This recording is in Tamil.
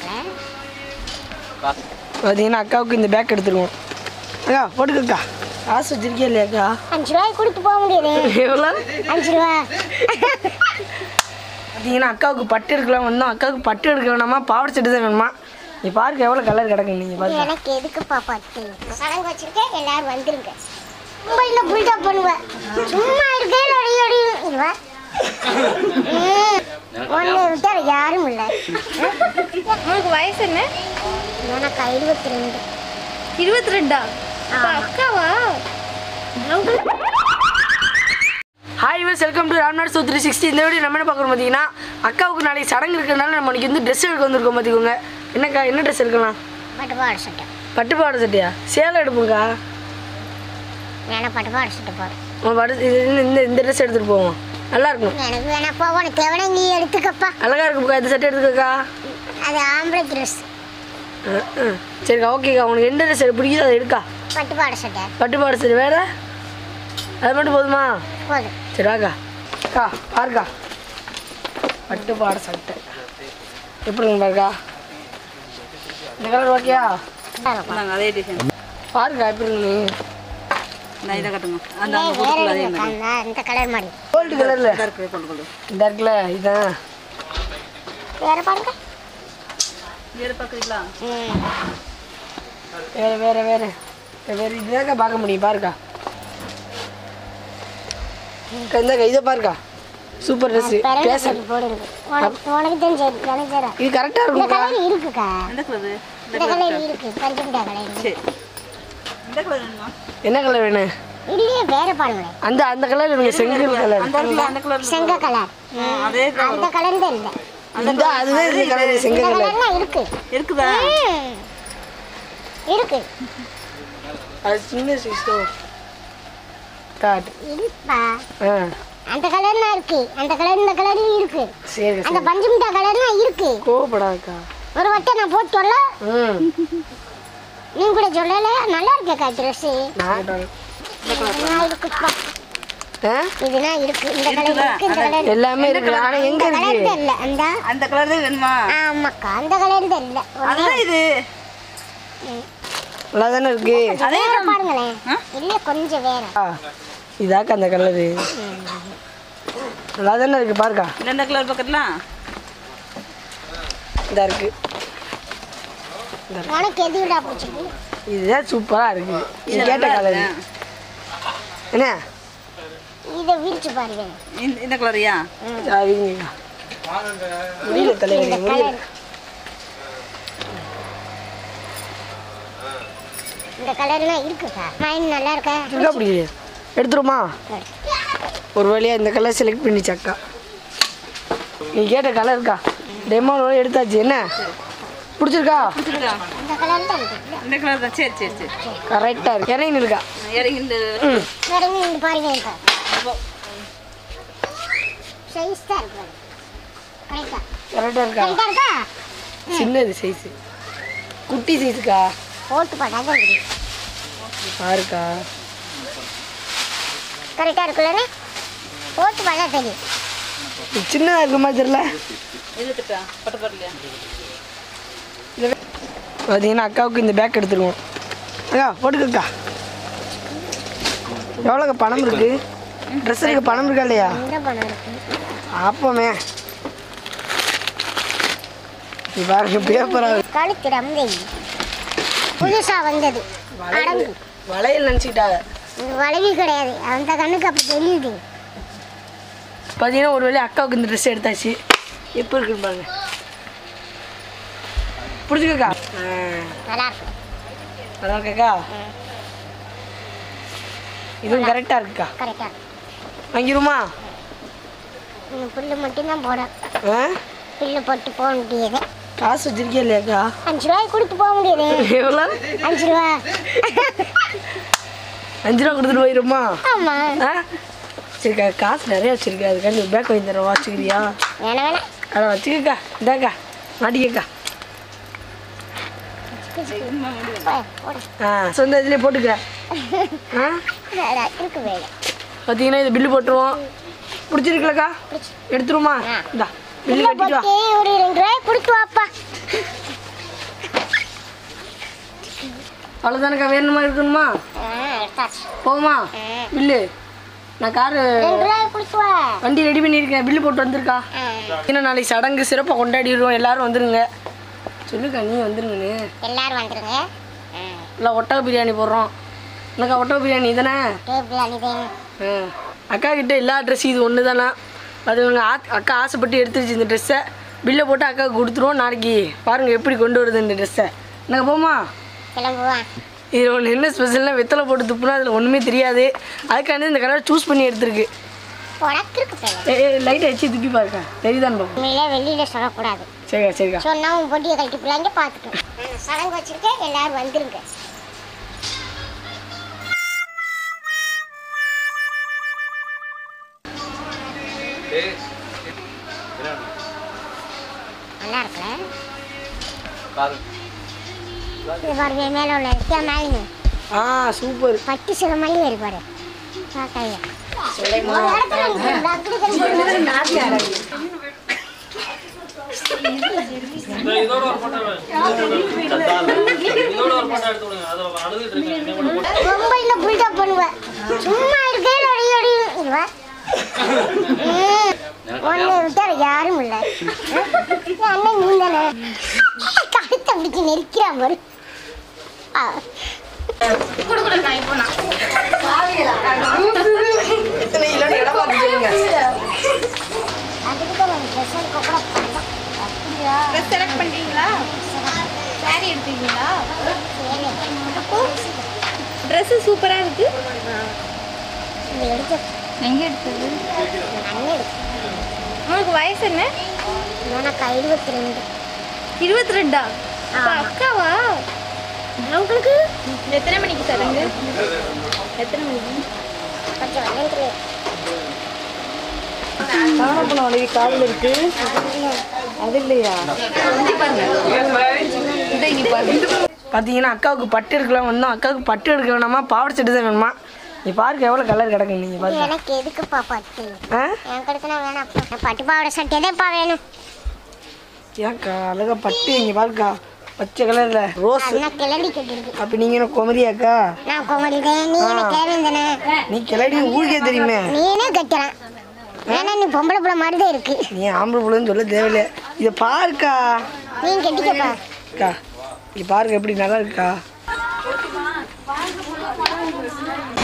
மாப்பிள்ள பார்த்தீங்கன்னா அக்காவுக்கு இந்த பேக் எடுத்துருவோம் அக்கா போட்டுக்கக்கா காசு வச்சிருக்கியா இல்லையாக்கா அஞ்சு ரூபாய் கொடுத்து போக முடியாது எவ்வளோ அஞ்சு ரூபா பார்த்தீங்கன்னா அக்காவுக்கு பட்டு எடுக்கலாம் வந்தோம் அக்காவுக்கு பட்டு எடுக்க வேணாமா பாவாடை செட்டு தான் வேணுமா நீ பாருங்க எவ்வளோ கலர் கிடக்கு நீங்கள் பாருங்க எனக்கு எதுக்குப்பா பட்டு சடங்கு வச்சிருக்கேன் எல்லாரும் வந்துருங்க உங்கள புல்டப் பண்ணுவேன் சும்மா இருக்கே அடி அடி இதுவா ஒன்று விட்டா யாரும் இல்லை உனக்கு வயசு என்ன எனக்கு இருபத்தி ரெண்டு இருபத்தி ரெண்டா அப்ப அக்காவா hi guys welcome to Ramnath so three sixty இந்த வீடியோ நம்ம என்ன பார்க்குறோம் பார்த்தீங்கன்னா அக்காவுக்கு நாளைக்கு சடங்கு இருக்கிறதுனால நம்ம இன்னைக்கு வந்து ட்ரெஸ் எடுக்க வந்திருக்கோம் பார்த்துக்கோங்க என்னக்கா என்ன ட்ரெஸ் எடுக்கலாம் பட்டுப்பாடு சட்டை பட்டு பாவாடை சட்டையா சேலை எடுப்போங்க்கா வேணா பட்டுப்பாடு சட்டை போடு உன் பட்டு இது இந்த- இந்த இந்த ட்ரெஸ் எடுத்துகிட்டு போவோம் நல்லா இருக்கும் எனக்கு வேணா போ உனக்கு தேவைன்னா நீ எடுத்துக்கப்பா அழகா இருக்குக்கா இந்த சட்டை எடுத்துக்கக்கா அது ஆம்பளை ட்ரெஸ் ம், ம். சரிக்கா ஓகேக்கா உனக்கு எந்த ட்ரெஸ் பிடிக்குதோ அதை எடுக்கா பட்டுப்பாடு சட்டை பட்டு பாவாடை சட்டை வேற அது மட்டும் போதுமா போதும் சரி வாக்கா அக்கா பாருக்கா பட்டு பாவாடை சட்டை எப்படி இருக்கு பாருக்கா இந்த கலர் ஓகேயா நாங்கள் அதே டிசைன் பாருக்கா எப்படி இருக்கு நீ நான் இதை கட்டுங்க அந்த ஏய், வேற எதுவும் அந்த இந்த கலர் மாதிரி கோல்டு கலர்ல இருக்குது கொண்டு கொண்டு இந்த இருக்குல்ல இதான் வேற பாருங்க வேறு பார்க்குறீங்களா ம் வேற வேற வேற வேற இதுதாக்கா பார்க்க முடியும் பாருக்கா அக்கா, இந்தாக்கா இதை பாருக்கா சூப்பர் ட்ரெஸ் பிறகு பேச சரி போடுங்க உனக்கு உனக்கு தெரிஞ்ச எனக்கு தரேன் இது கரெக்டாக இந்த இருக்கும்க்கா கலர் இருக்குக்கா எந்த கலரு இந்த கலர் இருக்கு பஞ்சமிட்டா கலர் சரி எந்த கலர் வேணுமா என்ன கலர் வேணும் இல்லையே வேற பாருங்களேன் அந்த அந்த கலர் எனக்கு செங்கல் கலர் அந்த இடத்துல அந்த கலர் செங்க கலர் அதே அந்த கலர் தான் இல்லை இந்த அதுதான் இந்த கலர் இந்த செங்கல் கலர் கலர்லாம் இருக்கு இருக்குதா ம். இருக்கு அது சின்ன சிஸ்டோ காட்டு இருப்பா ஆ அந்த கலர்லாம் இருக்கு அந்த கலர் இந்த கலர்லயும் இருக்கு சரி அந்த சரி பஞ்சமிட்டா கலர்லாம் இருக்கு கோவப்படாதக்கா ஒரு வட்டம் நான் போட்டு சொல்ல ம் நீ கூட சொல்லல நல்லா இருக்கேக்கா ட்ரெஸ் நான் இருக்குப்பா ஆ இதுனா இருக்கு இந்த கலர் இருக்கு இந்த கலர் எல்லாமே இருக்கு ஆனா எங்க இந்த கலர் இருக்கு தான் இல்ல அந்த அந்த கலர் தான் வேணுமா ஆமாக்கா அந்த கலர் தான் இல்ல ஒரு அதுதான் இது நல்லா தானே இருக்கு வேற பாருங்களேன் இல்ல கொஞ்சம் வேற ஆ இதாக்கா அந்த கலரு நல்லா தானே இருக்கு பாருக்கா இந்த எந்த கலர் பார்க்கறலாம் இதா இருக்கு உனக்கு எது விடா பிடிச்சிருக்கு இதுதான் சூப்பரா இருக்கு நீ கேட்ட கலர் என்ன இதை விரிச்சு பாருங்க இந்த இந்த கலரியா சரிங்கக்கா முடியல தலைவலி இந்த முடியல கலர் இந்த கலர்லாம் இருக்குக்கா மைண்ட் நல்லா இருக்கா இருக்கா பிடிக்கலையா எடுத்துருமா ஒரு வழியாக இந்த கலர் செலக்ட் பண்ணிச்சு அக்கா நீ கேட்ட கலர் இருக்கா டெமோனோட எடுத்தாச்சு என்ன பிடிச்சிருக்கா பிடிச்சிருக்கா இந்த கலர் தான் இருக்கு இந்த கலர் தான் சரி சரி சரி கரெக்டாக இருக்கு இறங்கி இருக்கா இறங்கி இந்த ம் வேற இங்க பாருங்க இருக்கா சைஸ் தான் இருக்கு கரெக்டா கரெக்டாக இருக்கா கரெக்டா இருக்கா சின்னது சைஸு குட்டி சைஸுக்கா போட்டு பாட்டாங்க தெரியும் பாருக்கா கரெக்டா இருக்குல்லண்ணே போட்டு பார்த்தா தெரியும் இது சின்னதாக இருக்க மாதிரி தெரியல எழுத்துட்டா பட்டு பரலையா பார்த்தீங்கன்னா அக்காவுக்கு இந்த பேக் எடுத்துருவோம் அக்கா போட்டுக்கக்கா எவ்வளோக்கா பணம் இருக்கு ட்ரெஸ் எடுக்க பணம் இருக்கா இல்லையா எந்த பணம் இருக்கு அப்பமே நீ பாருங்க பேப்பராக கழுத்து ரம்பை புதுசா வந்தது அடங்கு வளையல் நினச்சிக்கிட்டாங்க இது வளைவி கிடையாது அந்த கண்ணுக்கு அப்படி தெரியுது பார்த்தீங்கன்னா ஒரு வேளை அக்காவுக்கு இந்த ட்ரெஸ் எடுத்தாச்சு எப்போ இருக்குன்னு பாருங்க பிடிச்சிக்கக்கா நல்லா இருக்கு நல்லா இருக்காக்கா இதுவும் கரெக்டாக இருக்குக்கா கரெக்டா வாங்கிருமா இன்னும் புல்லு மட்டும்தான் போட ஆ புல்லு போட்டு போக முடியாது காசு வச்சிருக்கியா இல்லையாக்கா அஞ்சு ரூபாய் கொடுத்து போக முடியாது எவ்வளோ அஞ்சு ரூபா அஞ்சு ரூபா கொடுத்துட்டு போயிருமா ஆமா ஆ சரிக்கா காசு நிறைய வச்சிருக்கா அதுக்காண்டி ஒரு பேக் வாங்கி தரேன் வச்சுக்கிறியா வேணா வேணா அட வச்சுக்கக்கா இந்தாக்கா மாட்டிக்கக்கா போய், போடு. ஆ சொந்த இதுலேயே போட்டுக்க ஆ அடா, இருக்கு வேலை பார்த்தீங்கன்னா இது பில்லு போட்டுருவோம் பிடிச்சிருக்கலக்கா எடுத்துருமா இந்தா பில்லு உள்ள கட்டிட்டு வா போட்டு ஒரு ரெண்டு ரூபாய் கொடுத்து வாப்பா அவ்வளோதானக்கா வேணுமா இருக்கணுமா ஆ, எடுத்தாச்சு போகுமா பில்லு நான் காரு ரெண்டு ரூபாய் கொடுத்துவா வண்டி ரெடி பண்ணியிருக்கேன் பில்லு போட்டு வந்திருக்கா இன்னும் நாளைக்கு சடங்கு சிறப்பாக கொண்டாடிடுவோம் எல்லாரும் வந்துருங்க சொல்லுக்கா நீ வந்துருங்கண்ணே எல்லாரும் வந்துருங்க இல்லை ஒட்டக பிரியாணி போடுறோம் என்னக்கா ஒட்டக பிரியாணி தானே டேபிள் அணிதேன் ஆ. அக்கா கிட்ட எல்லா ட்ரெஸ்ஸும் இது ஒன்று தானே அது இவங்க ஆ- அக்கா ஆசைப்பட்டு எடுத்துருச்சு இந்த ட்ரெஸ்ஸை பில்லை போட்டு அக்காவுக்கு கொடுத்துருவோம் நாளைக்கு பாருங்கள் எப்படி கொண்டு வருது இந்த ட்ரெஸ்ஸை என்னங்க போமா கிளம்புவான் இது ஒன்று என்ன ஸ்பெஷல்னா வெத்தலை போட்டு துப்புனா அதில் ஒன்றுமே தெரியாது அதுக்காண்டி இந்த கலர் சூஸ் பண்ணி எடுத்திருக்கு உனக்கு இருக்கு பேர் ஏ ஏ லைட்டை வச்சு துப்பி பாருக்கா தெரியுதான்னு பார்ப்போம் உண்மையிலே வெளியில சொல்லக்கூடாது சரிக்கா சரிக்கா சொன்னா உன் பொட்டியை கழட்டி பிள்ளைங்க பார்த்துட்டோம் சடங்கு வச்சிருக்கேன் எல்லாரும் வந்துருங்க நல்லா இருக்குல்ல இது பாருங்க மேலே உள்ள இருக்கியா மேலே ஆ சூப்பர் பட்டு சில மல்லி ஏற்பாடு பார்க்கையா ஒரு இடத்துல நிக்குது, அப்படி தெரிஞ்சு இதோட ஒரு போட்டோ இதோட ஒரு போட்டோ எடுத்து விடுங்க அதை அழுதுட்டு இருக்கேன் என்ன பண்ண போட்டோ பொம்பளைல புல்டப் பண்ணுவேன் சும்மா இருக்கேன் அடி அடி இவ. ம். உன்னை விட்டா யாரும் இல்லை என் அண்ணன் நீ தானே கழுத்தை பிடிச்சி நெரிக்கிறான் பாரு ஆ. எத்தனை கிலோன்னு இடம் பார்த்து சொல்லுங்க அதுக்கு தான் நான் ட்ரெஸ் எடுக்க கூட பண்ணேன். அப்படியா ட்ரெஸ் செலக்ட் பண்ணிட்டீங்களா சாரி எடுத்தீங்களா ட்ரெஸ்ஸு சூப்பராக இருக்கு இது எடுத்து எங்கே எடுத்தது அண்ணன் எடுத்து உங்களுக்கு வயசு என்ன எனக்கு இருபத்தி ரெண்டு இருபத்தி ரெண்டா அப்ப ஆமா. அக்காவா உங்களுக்கு எத்தனை மணிக்கு சடங்கு எத்தனை மணிக்கு கொஞ்சம் வெள்ளத்துல காணப்பணம் வளைவி காலில் இருக்கு அது இல்லையா இந்த இங்கே பாருங்க பார்த்தீங்கன்னா அக்காவுக்கு பட்டு எடுக்கலாம் வந்தோம் அக்காவுக்கு பட்டு எடுக்க வேணாமா பாவாடை சட்டை தான் வேணுமா நீ பாருங்க எவ்வளோ கலர் கிடக்கு நீங்கள் பாருங்க எனக்கு எதுக்குப்பா பட்டு ஆ எனக்கு எடுக்கணும் வேணாம் பட்டு பாவாடை சட்டை தான்ப்பா வேணும் ஏன்க்கா அழகா பட்டு இங்கே பாருக்கா பச்சை கலரில் ரோஸ் அண்ணா கிளடி கட்டிருக்கு அப்போ நீங்கள் என்ன குமரியாக்கா நான் கோமலிதேன் நீ என்ன கேவேந்தனே நீ கிளடி ஊருக்கே தெரியுமே நீனே கட்டுறேன் ஏன்னா நீ பொம்பளை பிள்ளை மாதிரி தான் இருக்கு நீ ஆம்பளை பிள்ளைன்னு சொல்ல தேவையில்ல இதை பாருக்கா நீ கட்டிக்கப்பா அக்கா இங்கே பாருங்க எப்படி நல்லா இருக்கா